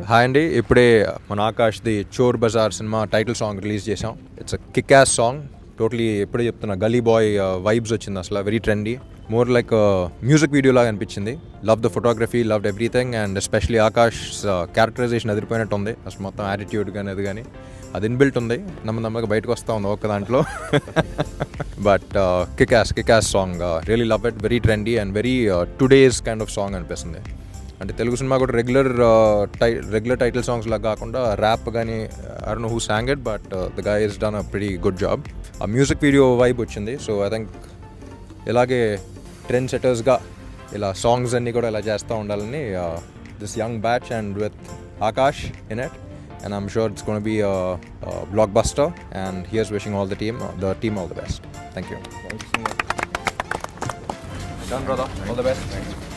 hi అండి ఇప్పుడే మన ఆకాష్ ది చోర్ బజార్ సినిమా టైటిల్ సాంగ్ రిలీజ్ చేసాం it's kick ass song totally ఎప్పుడే చెప్తున్నా గలీ బాయ్ వైబ్స్ వచ్చింది అసలు very trendy more like music video లాగా అనిపించింది love the photography love everything and especially Akash characterization అదిరిపోయినట్టు ఉంది అసలు మొత్తం యాటిట్యూడ్ కానీ అది కానీ అది ఇన్బిల్ట్ ఉంది నమ్మ నమ్మక బయటకు వస్తూ ఉంది ఒక్క దాంట్లో but kick ass kick ass song really love it very trendy and very today's kind of song అనిపిస్తుంది అంటే తెలుగు సినిమా కూడా రెగ్యులర్ టై రెగ్యులర్ టైటిల్ సాంగ్స్ లాగా కాకుండా ర్యాప్ కానీ I know who sang it but the guy is done a pretty good job a music video vibe వచ్చింది so I think ఇలాగే ట్రెండ్ సెటర్స్గా ఇలా సాంగ్స్ అన్నీ కూడా ఇలా చేస్తూ ఉండాలని this young batch and with Akash in it and I'm sure it's gonna be blockbuster and here's wishing all the team the team all the best thank you done brother all the best